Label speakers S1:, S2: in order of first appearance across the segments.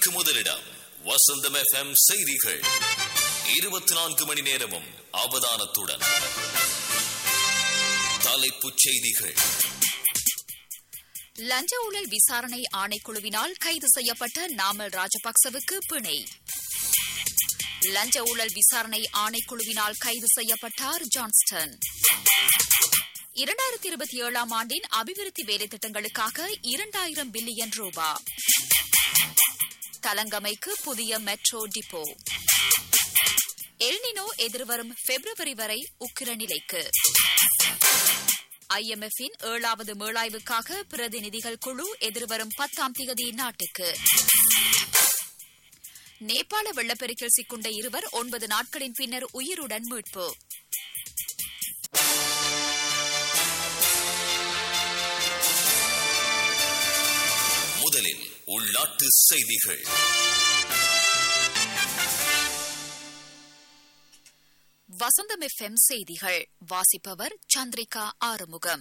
S1: செய்திகளுக்கு முதலிடம் வசந்தம் எஃப்எம் செய்திகள் இருபத்தி நான்கு மணி நேரமும் அவதானத்துடன் தலைப்புச் செய்திகள்
S2: லஞ்ச ஊழல் விசாரணை ஆணைக்குழுவினால் கைது செய்யப்பட்ட நாமல் ராஜபக்சவுக்கு பிணை லஞ்ச ஊழல் விசாரணை ஆணைக்குழுவினால் கைது செய்யப்பட்டார் ஜான்ஸ்டன் இரண்டாயிரத்தி இருபத்தி ஏழாம் ஆண்டின் அபிவிருத்தி வேலை திட்டங்களுக்காக இரண்டாயிரம் பில்லியன் ரூபா தலங்கமைக்கு புதிய மெட்ரோ டிப்போ எல்னினோ எதிர்வரும் பிப்ரவரி வரை உக்கிர நிலைக்கு ஐஎம்எஃபின் ஏழாவது மேளாய்வுக்காக பிரதிநிதிகள் குழு எதிர்வரும் பத்தாம் தேதி நாட்டுக்கு நேபாள வெள்ளப்பெருக்கில் சிக்குண்ட இருவர் ஒன்பது நாட்களின் பின்னர் உயிருடன் மீட்பு
S1: முதலில் உள்நாட்டு செய்திகள்
S2: வசந்தம் எஃப்எம் செய்திகள் வாசிப்பவர் சந்திரிகா ஆறுமுகம்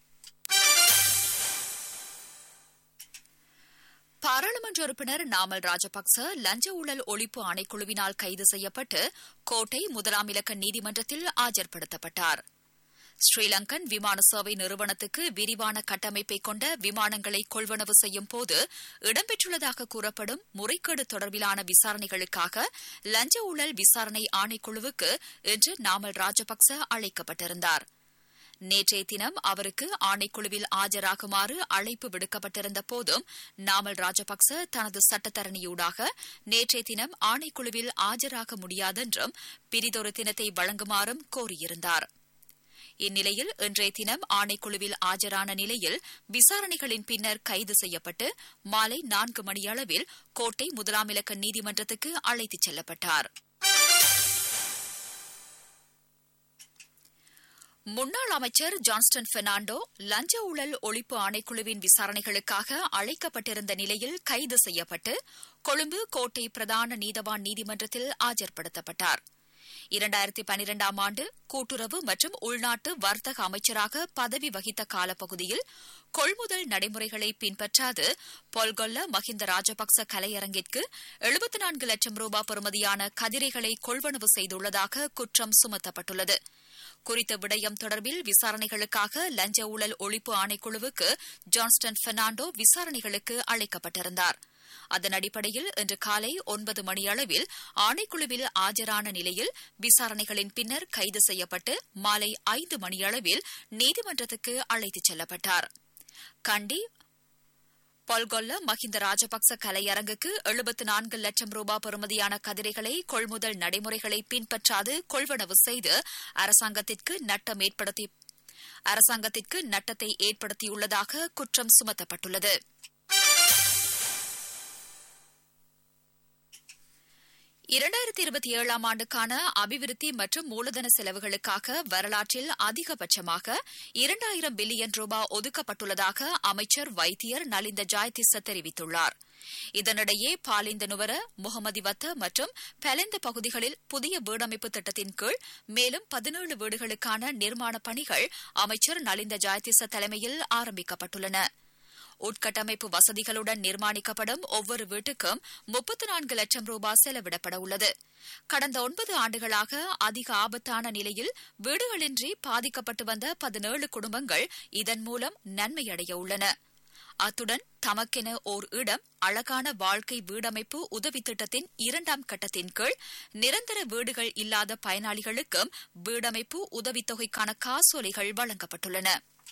S2: பாராளுமன்ற உறுப்பினர் நாமல் ராஜபக்ச லஞ்ச ஊழல் ஒழிப்பு ஆணைக்குழுவினால் கைது செய்யப்பட்டு கோட்டை முதலாம் இலக்க நீதிமன்றத்தில் ஆஜர்படுத்தப்பட்டார் ஸ்ரீலங்கன் விமான சேவை நிறுவனத்துக்கு விரிவான கட்டமைப்பை கொண்ட விமானங்களை கொள்வனவு செய்யும் போது இடம்பெற்றுள்ளதாக கூறப்படும் முறைகேடு தொடர்பிலான விசாரணைகளுக்காக லஞ்ச ஊழல் விசாரணை ஆணைக்குழுவுக்கு இன்று நாமல் ராஜபக்ச அழைக்கப்பட்டிருந்தார் நேற்றைய தினம் அவருக்கு ஆணைக்குழுவில் ஆஜராகுமாறு அழைப்பு விடுக்கப்பட்டிருந்த போதும் நாமல் ராஜபக்ச தனது சட்டத்தரணியூடாக நேற்றைய தினம் ஆணைக்குழுவில் ஆஜராக முடியாதென்றும் பிரிதொரு தினத்தை வழங்குமாறும் கோரியிருந்தார் இந்நிலையில் இன்றைய தினம் ஆணைக்குழுவில் ஆஜரான நிலையில் விசாரணைகளின் பின்னர் கைது செய்யப்பட்டு மாலை நான்கு மணியளவில் கோட்டை முதலாம் இலக்க நீதிமன்றத்துக்கு அழைத்துச் செல்லப்பட்டார் முன்னாள் அமைச்சர் ஜான்ஸ்டன் பெர்னாண்டோ லஞ்ச ஊழல் ஒழிப்பு ஆணைக்குழுவின் விசாரணைகளுக்காக அழைக்கப்பட்டிருந்த நிலையில் கைது செய்யப்பட்டு கொழும்பு கோட்டை பிரதான நீதவான் நீதிமன்றத்தில் ஆஜர்படுத்தப்பட்டார் இரண்டாயிரத்தி பனிரெண்டாம் ஆண்டு கூட்டுறவு மற்றும் உள்நாட்டு வர்த்தக அமைச்சராக பதவி வகித்த காலப்பகுதியில் கொள்முதல் நடைமுறைகளை பின்பற்றாது பொல்கொல்ல மஹிந்த ராஜபக்ச கலையரங்கிற்கு எழுபத்தி நான்கு லட்சம் ரூபாய் பெறுமதியான கதிரைகளை கொள்வனவு செய்துள்ளதாக குற்றம் சுமத்தப்பட்டுள்ளது குறித்த விடயம் தொடர்பில் விசாரணைகளுக்காக லஞ்ச ஊழல் ஒழிப்பு ஆணைக்குழுவுக்கு ஜான்ஸ்டன் பெர்னாண்டோ விசாரணைகளுக்கு அழைக்கப்பட்டிருந்தார் அதன் அடிப்படையில் இன்று காலை ஒன்பது மணியளவில் ஆணைக்குழுவில் ஆஜரான நிலையில் விசாரணைகளின் பின்னர் கைது செய்யப்பட்டு மாலை ஐந்து மணியளவில் நீதிமன்றத்துக்கு அழைத்துச் செல்லப்பட்டார் கண்டி பொல்கொல்ல மஹிந்த ராஜபக்ச கலையரங்குக்கு எழுபத்து நான்கு லட்சம் ரூபாய் பெறுமதியான கதிரைகளை கொள்முதல் நடைமுறைகளை பின்பற்றாது கொள்வனவு செய்து அரசாங்கத்திற்கு நட்டம் ஏற்படுத்தி அரசாங்கத்திற்கு நட்டத்தை ஏற்படுத்தியுள்ளதாக குற்றம் சுமத்தப்பட்டுள்ளது இரண்டாயிரத்தி இருபத்தி ஏழாம் ஆண்டுக்கான அபிவிருத்தி மற்றும் மூலதன செலவுகளுக்காக வரலாற்றில் அதிகபட்சமாக இரண்டாயிரம் பில்லியன் ரூபாய் ஒதுக்கப்பட்டுள்ளதாக அமைச்சர் வைத்தியர் நலிந்த ஜாயதிச தெரிவித்துள்ளார் இதனிடையே பாலிந்த நுவர முகமதிவத்த மற்றும் பெலந்த பகுதிகளில் புதிய வீடமைப்பு திட்டத்தின் கீழ் மேலும் பதினேழு வீடுகளுக்கான நிர்மாண பணிகள் அமைச்சர் நலிந்த ஜாயதிச தலைமையில் ஆரம்பிக்கப்பட்டுள்ளன உட்கட்டமைப்பு வசதிகளுடன் நிர்மாணிக்கப்படும் ஒவ்வொரு வீட்டுக்கும் முப்பத்து நான்கு லட்சம் ரூபாய் செலவிடப்பட உள்ளது கடந்த ஒன்பது ஆண்டுகளாக அதிக ஆபத்தான நிலையில் வீடுகளின்றி பாதிக்கப்பட்டு வந்த பதினேழு குடும்பங்கள் இதன் மூலம் நன்மையடைய உள்ளன அத்துடன் தமக்கென ஓர் இடம் அழகான வாழ்க்கை வீடமைப்பு உதவி திட்டத்தின் இரண்டாம் கட்டத்தின் கீழ் நிரந்தர வீடுகள் இல்லாத பயனாளிகளுக்கும் வீடமைப்பு உதவித்தொகைக்கான காசோலைகள் வழங்கப்பட்டுள்ளன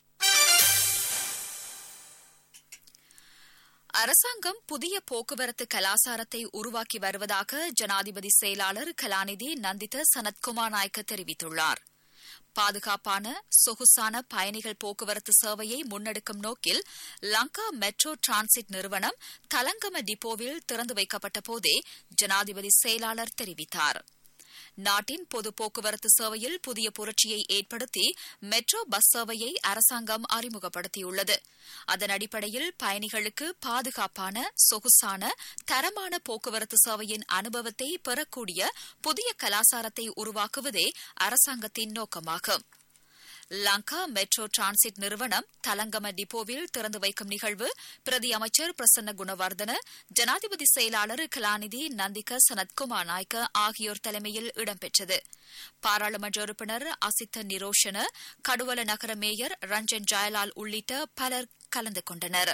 S2: அரசாங்கம் புதிய போக்குவரத்து கலாசாரத்தை உருவாக்கி வருவதாக ஜனாதிபதி செயலாளர் கலாநிதி நந்தித சனத்குமார் நாயக்க தெரிவித்துள்ளார் பாதுகாப்பான சொகுசான பயணிகள் போக்குவரத்து சேவையை முன்னெடுக்கும் நோக்கில் லங்கா மெட்ரோ டிரான்சிட் நிறுவனம் தலங்கம டிப்போவில் திறந்து வைக்கப்பட்ட போதே ஜனாதிபதி செயலாளர் தெரிவித்தார் நாட்டின் பொது போக்குவரத்து சேவையில் புதிய புரட்சியை ஏற்படுத்தி மெட்ரோ பஸ் சேவையை அரசாங்கம் அறிமுகப்படுத்தியுள்ளது அதன் அடிப்படையில் பயணிகளுக்கு பாதுகாப்பான சொகுசான தரமான போக்குவரத்து சேவையின் அனுபவத்தை பெறக்கூடிய புதிய கலாசாரத்தை உருவாக்குவதே அரசாங்கத்தின் நோக்கமாகும் லங்கா மெட்ரோ டிரான்சிட் நிறுவனம் தலங்கம டிப்போவில் திறந்து வைக்கும் நிகழ்வு பிரதி அமைச்சர் பிரசன்ன குணவர்தன ஜனாதிபதி செயலாளர் கலாநிதி நந்திக சனத்குமார் நாய்க்க ஆகியோர் தலைமையில் இடம்பெற்றது பாராளுமன்ற உறுப்பினர் அசித்த நிரோஷன கடுவல நகர மேயர் ரஞ்சன் ஜெயலால் உள்ளிட்ட பலர் கலந்து கொண்டனர்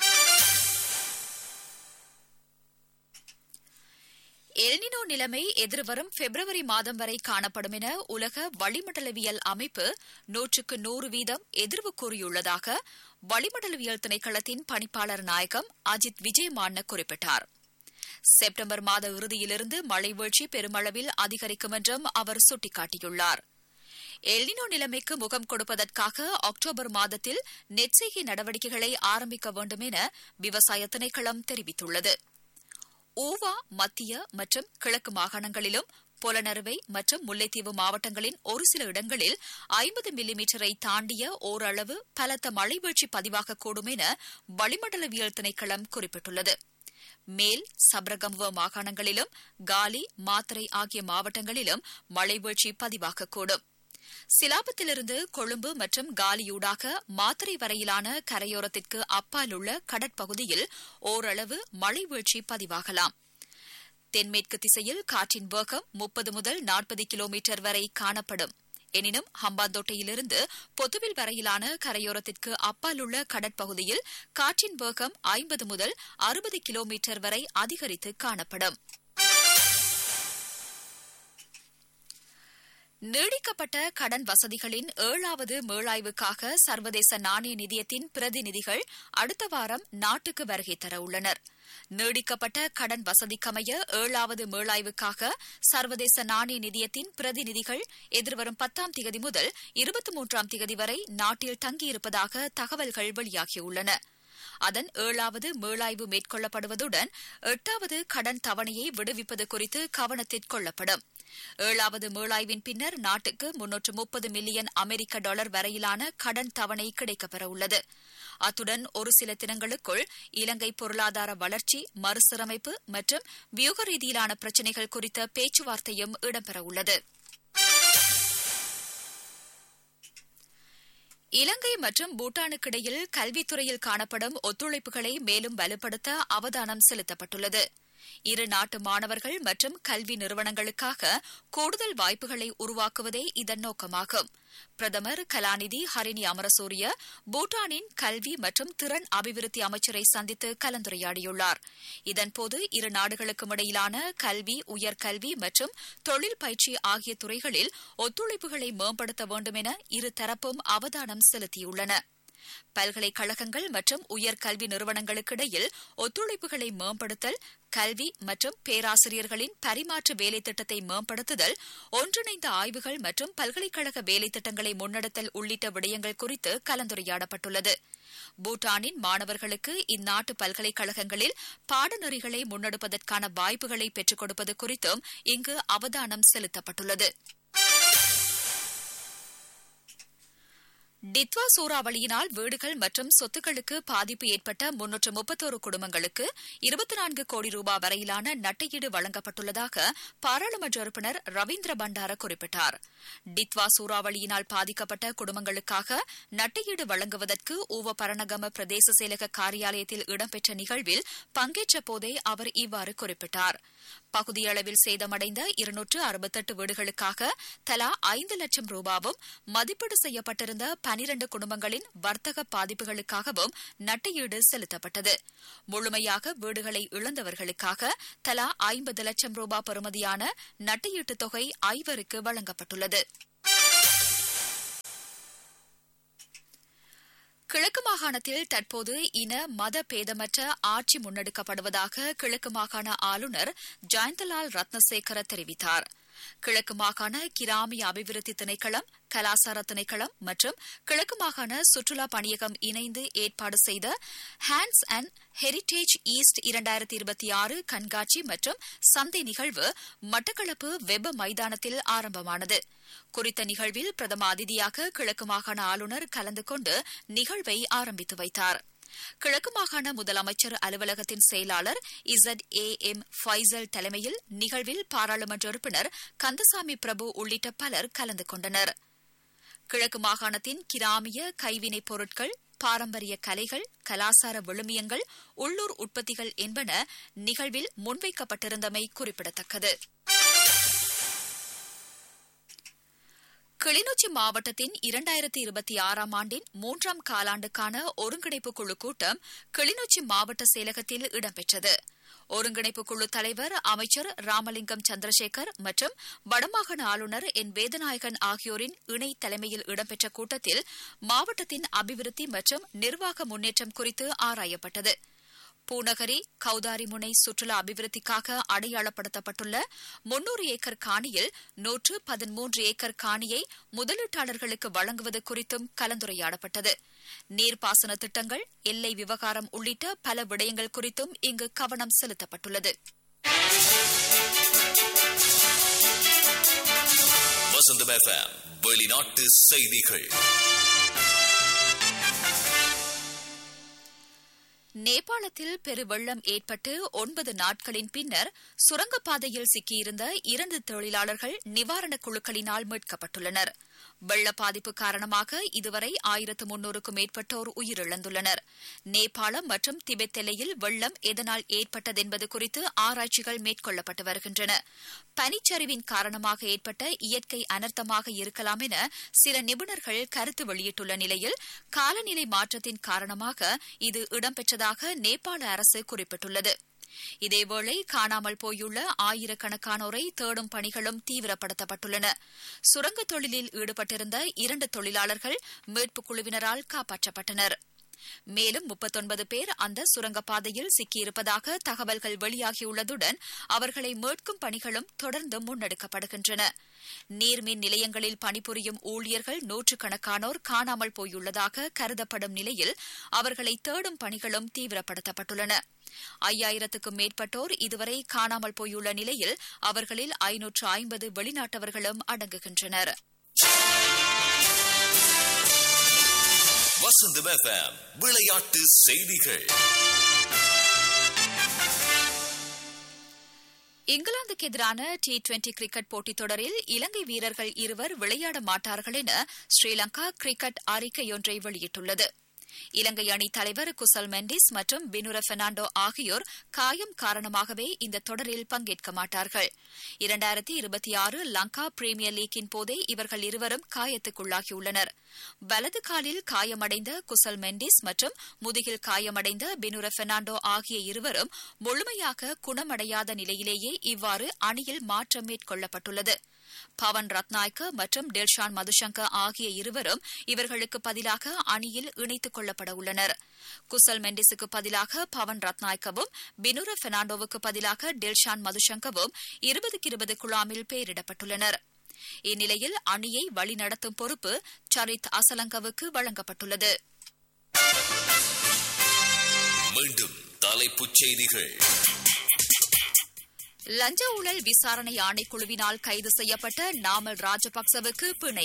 S2: எல்னினோ நிலைமை எதிர்வரும் பிப்ரவரி மாதம் வரை காணப்படும் என உலக வளிமண்டலவியல் அமைப்பு நூற்றுக்கு நூறு வீதம் எதிர்வு கூறியுள்ளதாக வளிமண்டலவியல் திணைக்களத்தின் பணிப்பாளர் நாயகம் அஜித் விஜயமான்ன குறிப்பிட்டார் செப்டம்பர் மாத இறுதியிலிருந்து மழை வீழ்ச்சி பெருமளவில் அதிகரிக்கும் என்றும் அவர் சுட்டிக்காட்டியுள்ளார் எல்னினோ நிலைமைக்கு முகம் கொடுப்பதற்காக அக்டோபர் மாதத்தில் நெற்செய்கை நடவடிக்கைகளை ஆரம்பிக்க வேண்டும் என விவசாய திணைக்களம் தெரிவித்துள்ளது ஊவா மத்திய மற்றும் கிழக்கு மாகாணங்களிலும் புலனறுவை மற்றும் முல்லைத்தீவு மாவட்டங்களின் ஒரு சில இடங்களில் ஐம்பது மில்லிமீட்டரை தாண்டிய ஓரளவு பலத்த மழை வீழ்ச்சி பதிவாகக்கூடும் என வளிமண்டலவியல் திணைக்களம் குறிப்பிட்டுள்ளது மேல் சப்ரகம்புவ மாகாணங்களிலும் காலி மாத்தரை ஆகிய மாவட்டங்களிலும் மழை வீழ்ச்சி பதிவாகக்கூடும் சிலாபத்திலிருந்து கொழும்பு மற்றும் காலியூடாக மாத்தரை வரையிலான கரையோரத்திற்கு அப்பால் உள்ள கடற்பகுதியில் ஓரளவு மழை வீழ்ச்சி பதிவாகலாம் தென்மேற்கு திசையில் காற்றின் வேகம் முப்பது முதல் நாற்பது கிலோமீட்டர் வரை காணப்படும் எனினும் ஹம்பாந்தோட்டையிலிருந்து பொத்துவில் வரையிலான கரையோரத்திற்கு அப்பால் உள்ள கடற்பகுதியில் காற்றின் வேகம் ஐம்பது முதல் அறுபது கிலோமீட்டர் வரை அதிகரித்து காணப்படும் நீடிக்கப்பட்ட கடன் வசதிகளின் ஏழாவது மீளாய்வுக்காக சர்வதேச நாணய நிதியத்தின் பிரதிநிதிகள் அடுத்த வாரம் நாட்டுக்கு வருகை தர உள்ளனர் நீடிக்கப்பட்ட கடன் வசதிக்கமைய ஏழாவது மீளாய்வுக்காக சர்வதேச நாணய நிதியத்தின் பிரதிநிதிகள் எதிர்வரும் பத்தாம் திகதி முதல் இருபத்தி மூன்றாம் திகதி வரை நாட்டில் தங்கியிருப்பதாக தகவல்கள் வெளியாகியுள்ளன அதன் ஏழாவது மீளாய்வு மேற்கொள்ளப்படுவதுடன் எட்டாவது கடன் தவணையை விடுவிப்பது குறித்து கவனத்தில் கொள்ளப்படும் ஏழாவது மீளாய்வின் பின்னர் நாட்டுக்கு முன்னூற்று முப்பது மில்லியன் அமெரிக்க டாலர் வரையிலான கடன் தவணை கிடைக்கப்பெற உள்ளது அத்துடன் ஒரு சில தினங்களுக்குள் இலங்கை பொருளாதார வளர்ச்சி மறுசீரமைப்பு மற்றும் வியூக ரீதியிலான பிரச்சினைகள் குறித்த பேச்சுவார்த்தையும் இடம்பெறவுள்ளது இலங்கை மற்றும் பூட்டானுக்கிடையில் கல்வித்துறையில் காணப்படும் ஒத்துழைப்புகளை மேலும் வலுப்படுத்த அவதானம் செலுத்தப்பட்டுள்ளது இரு நாட்டு மாணவர்கள் மற்றும் கல்வி நிறுவனங்களுக்காக கூடுதல் வாய்ப்புகளை உருவாக்குவதே இதன் நோக்கமாகும் பிரதமர் கலாநிதி ஹரிணி அமரசூரிய பூட்டானின் கல்வி மற்றும் திறன் அபிவிருத்தி அமைச்சரை சந்தித்து கலந்துரையாடியுள்ளார் இதன்போது இரு நாடுகளுக்கும் இடையிலான கல்வி உயர்கல்வி மற்றும் தொழில் பயிற்சி ஆகிய துறைகளில் ஒத்துழைப்புகளை மேம்படுத்த வேண்டும் என இரு தரப்பும் அவதானம் செலுத்தியுள்ளன பல்கலைக்கழகங்கள் மற்றும் உயர்கல்வி நிறுவனங்களுக்கிடையில் ஒத்துழைப்புகளை மேம்படுத்தல் கல்வி மற்றும் பேராசிரியர்களின் பரிமாற்ற வேலை திட்டத்தை மேம்படுத்துதல் ஒன்றிணைந்த ஆய்வுகள் மற்றும் பல்கலைக்கழக வேலை திட்டங்களை முன்னெடுத்தல் உள்ளிட்ட விடயங்கள் குறித்து கலந்துரையாடப்பட்டுள்ளது பூட்டானின் மாணவர்களுக்கு இந்நாட்டு பல்கலைக்கழகங்களில் பாடநெறிகளை முன்னெடுப்பதற்கான வாய்ப்புகளை பெற்றுக் கொடுப்பது குறித்தும் இங்கு அவதானம் செலுத்தப்பட்டுள்ளது டித்வா சூறாவளியினால் வீடுகள் மற்றும் சொத்துக்களுக்கு பாதிப்பு ஏற்பட்ட முன்னூற்று முப்பத்தோரு குடும்பங்களுக்கு இருபத்தி நான்கு கோடி ரூபாய் வரையிலான நட்டையீடு வழங்கப்பட்டுள்ளதாக பாராளுமன்ற உறுப்பினர் ரவீந்திர பண்டார குறிப்பிட்டார் டித்வா சூறாவளியினால் பாதிக்கப்பட்ட குடும்பங்களுக்காக நட்டையீடு வழங்குவதற்கு ஊவ பரணகம பிரதேச செயலக காரியாலயத்தில் இடம்பெற்ற நிகழ்வில் பங்கேற்ற போதே அவர் இவ்வாறு குறிப்பிட்டார் பகுதியளவில் சேதமடைந்த இருநூற்று அறுபத்தெட்டு வீடுகளுக்காக தலா ஐந்து லட்சம் ரூபாவும் மதிப்பீடு செய்யப்பட்டிருந்த பனிரண்டு குடும்பங்களின் வர்த்தக பாதிப்புகளுக்காகவும் நட்டையீடு செலுத்தப்பட்டது முழுமையாக வீடுகளை இழந்தவர்களுக்காக தலா ஐம்பது லட்சம் ரூபாய் பெறுமதியான நட்டையீட்டுத் தொகை ஐவருக்கு வழங்கப்பட்டுள்ளது கிழக்கு மாகாணத்தில் தற்போது இன மத பேதமற்ற ஆட்சி முன்னெடுக்கப்படுவதாக கிழக்கு மாகாண ஆளுநர் ஜயந்தலால் ரத்னசேகர தெரிவித்தார் கிழக்கு மாகாண கிராமிய அபிவிருத்தி திணைக்களம் கலாசார திணைக்களம் மற்றும் கிழக்கு மாகாண சுற்றுலா பணியகம் இணைந்து ஏற்பாடு செய்த ஹேண்ட்ஸ் அண்ட் ஹெரிடேஜ் ஈஸ்ட் இரண்டாயிரத்தி இருபத்தி ஆறு கண்காட்சி மற்றும் சந்தை நிகழ்வு மட்டக்களப்பு வெப்ப மைதானத்தில் ஆரம்பமானது குறித்த நிகழ்வில் பிரதம அதிதியாக கிழக்கு மாகாண ஆளுநர் கலந்து கொண்டு நிகழ்வை ஆரம்பித்து வைத்தார் கிழக்கு மாகாண முதலமைச்சர் அலுவலகத்தின் செயலாளர் இசட் ஏ எம் ஃபைசல் தலைமையில் நிகழ்வில் பாராளுமன்ற உறுப்பினர் கந்தசாமி பிரபு உள்ளிட்ட பலர் கலந்து கொண்டனர் கிழக்கு மாகாணத்தின் கிராமிய கைவினைப் பொருட்கள் பாரம்பரிய கலைகள் கலாசார விழுமியங்கள் உள்ளூர் உற்பத்திகள் என்பன நிகழ்வில் முன்வைக்கப்பட்டிருந்தமை குறிப்பிடத்தக்கது கிளிநொச்சி மாவட்டத்தின் இரண்டாயிரத்தி இருபத்தி ஆறாம் ஆண்டின் மூன்றாம் காலாண்டுக்கான ஒருங்கிணைப்பு குழு கூட்டம் கிளிநொச்சி மாவட்ட செயலகத்தில் இடம்பெற்றது ஒருங்கிணைப்பு குழு தலைவர் அமைச்சர் ராமலிங்கம் சந்திரசேகர் மற்றும் வடமாகாண ஆளுநர் என் வேதநாயகன் ஆகியோரின் இணை தலைமையில் இடம்பெற்ற கூட்டத்தில் மாவட்டத்தின் அபிவிருத்தி மற்றும் நிர்வாக முன்னேற்றம் குறித்து ஆராயப்பட்டது பூநகரி கௌதாரிமுனை சுற்றுலா அபிவிருத்திக்காக அடையாளப்படுத்தப்பட்டுள்ள முன்னூறு ஏக்கர் காணியில் நூற்று பதிமூன்று ஏக்கர் காணியை முதலீட்டாளர்களுக்கு வழங்குவது குறித்தும் கலந்துரையாடப்பட்டது நீர்ப்பாசன திட்டங்கள் எல்லை விவகாரம் உள்ளிட்ட பல விடயங்கள் குறித்தும் இங்கு கவனம் செலுத்தப்பட்டுள்ளது
S1: வசந்தம் எஃப்எம் வெளிநாட்டு செய்திகள்
S2: நேபாளத்தில் பெருவெள்ளம் ஏற்பட்டு ஒன்பது நாட்களின் பின்னர் சுரங்கப்பாதையில் சிக்கியிருந்த இரண்டு தொழிலாளர்கள் நிவாரணக் குழுக்களினால் மீட்கப்பட்டுள்ளனர் வெள்ள பாதிப்பு காரணமாக இதுவரை ஆயிரத்து முன்னூறுக்கும் மேற்பட்டோர் உயிரிழந்துள்ளனர் நேபாளம் மற்றும் திபெத் எல்லையில் வெள்ளம் எதனால் ஏற்பட்டதென்பது குறித்து ஆராய்ச்சிகள் மேற்கொள்ளப்பட்டு வருகின்றன பனிச்சரிவின் காரணமாக ஏற்பட்ட இயற்கை அனர்த்தமாக இருக்கலாம் என சில நிபுணர்கள் கருத்து வெளியிட்டுள்ள நிலையில் காலநிலை மாற்றத்தின் காரணமாக இது இடம்பெற்றதாக நேபாள அரசு குறிப்பிட்டுள்ளது இதேவேளை காணாமல் போயுள்ள ஆயிரக்கணக்கானோரை தேடும் பணிகளும் தீவிரப்படுத்தப்பட்டுள்ளன சுரங்கத் தொழிலில் ஈடுபட்டிருந்த இரண்டு தொழிலாளர்கள் மீட்புக் குழுவினரால் காப்பாற்றப்பட்டனர் மேலும் முப்பத்தொன்பது பேர் அந்த சுரங்கப்பாதையில் சிக்கியிருப்பதாக தகவல்கள் வெளியாகியுள்ளதுடன் அவர்களை மீட்கும் பணிகளும் தொடர்ந்து முன்னெடுக்கப்படுகின்றன நீர்மின் நிலையங்களில் பணிபுரியும் ஊழியர்கள் நூற்றுக்கணக்கானோர் காணாமல் போயுள்ளதாக கருதப்படும் நிலையில் அவர்களை தேடும் பணிகளும் தீவிரப்படுத்தப்பட்டுள்ளன ஐயாயிரத்துக்கும் மேற்பட்டோர் இதுவரை காணாமல் போயுள்ள நிலையில் அவர்களில் ஐநூற்று ஐம்பது வெளிநாட்டவர்களும் அடங்குகின்றனர்
S1: வசந்தம் எஃப்எம் விளையாட்டு செய்திகள்
S2: இங்கிலாந்துக்கு எதிரான டி டுவெண்டி கிரிக்கெட் போட்டித் தொடரில் இலங்கை வீரர்கள் இருவர் விளையாட மாட்டார்கள் என ஸ்ரீலங்கா கிரிக்கெட் அறிக்கையொன்றை வெளியிட்டுள்ளது இலங்கை அணி தலைவர் குசல் மெண்டிஸ் மற்றும் பினுர பெர்னாண்டோ ஆகியோர் காயம் காரணமாகவே இந்த தொடரில் பங்கேற்க மாட்டார்கள் இரண்டாயிரத்தி இருபத்தி ஆறு லங்கா பிரீமியர் லீக்கின் போதே இவர்கள் இருவரும் காயத்துக்குள்ளாகியுள்ளனர் வலது காலில் காயமடைந்த குசல் மெண்டிஸ் மற்றும் முதுகில் காயமடைந்த பினுர பெர்னாண்டோ ஆகிய இருவரும் முழுமையாக குணமடையாத நிலையிலேயே இவ்வாறு அணியில் மாற்றம் மேற்கொள்ளப்பட்டுள்ளது பவன் ரத்நாயக்க மற்றும் டெல்ஷான் மதுசங்கர் ஆகிய இருவரும் இவர்களுக்கு பதிலாக அணியில் இணைத்துக் கொள்ளப்பட உள்ளனர் குசல் மெண்டிஸுக்கு பதிலாக பவன் ரத்நாயக்கவும் பினுர பெர்னாண்டோவுக்கு பதிலாக டெல்ஷான் மதுசங்கவும் இருபதுக்கு இருபது குழாமில் பெயரிடப்பட்டுள்ளனர் இந்நிலையில் அணியை வழிநடத்தும் பொறுப்பு சரித் அசலங்கவுக்கு வழங்கப்பட்டுள்ளது
S1: மீண்டும் தலைப்புச் செய்திகள்
S2: லஞ்ச ஊழல் விசாரணை ஆணைக்குழுவினால் கைது செய்யப்பட்ட நாமல் ராஜபக்சவுக்கு பிணை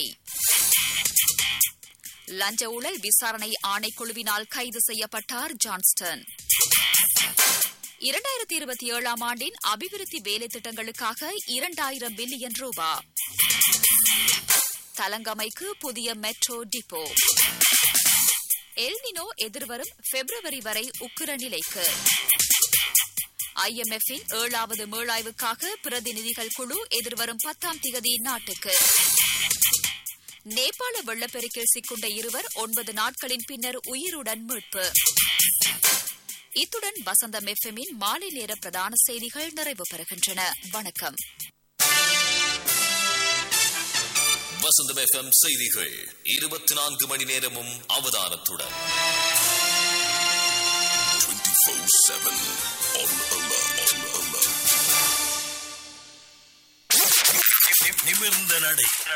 S2: லஞ்ச ஊழல் விசாரணை ஆணைக்குழுவினால் கைது செய்யப்பட்டார் ஜான்ஸ்டன் இரண்டாயிரத்தி இருபத்தி ஏழாம் ஆண்டின் அபிவிருத்தி வேலை திட்டங்களுக்காக இரண்டாயிரம் பில்லியன் ரூபா தலங்கமைக்கு புதிய மெட்ரோ டிப்போ எல்னினோ எதிர்வரும் பிப்ரவரி வரை உக்கிர நிலைக்கு ஐஎம்எஃப்பின் ஏழாவது மீளாய்வுக்காக பிரதிநிதிகள் குழு எதிர்வரும் பத்தாம் திகதி நாட்டுக்கு நேபாள வெள்ளப்பெருக்கில் சிக்குண்ட இருவர் ஒன்பது நாட்களின் பின்னர் உயிருடன் மீட்பு இத்துடன் வசந்தம் எஃப்எம்மின் மாலை நேர பிரதான செய்திகள் நிறைவு பெறுகின்றன வணக்கம்
S1: வசந்தம் எஃப்எம் செய்திகள் இருபத்தி நான்கு மணி நேரமும் அவதானத்துடன்
S3: 24-7 on alert. On alert.
S1: நிமிர்ந்த நடை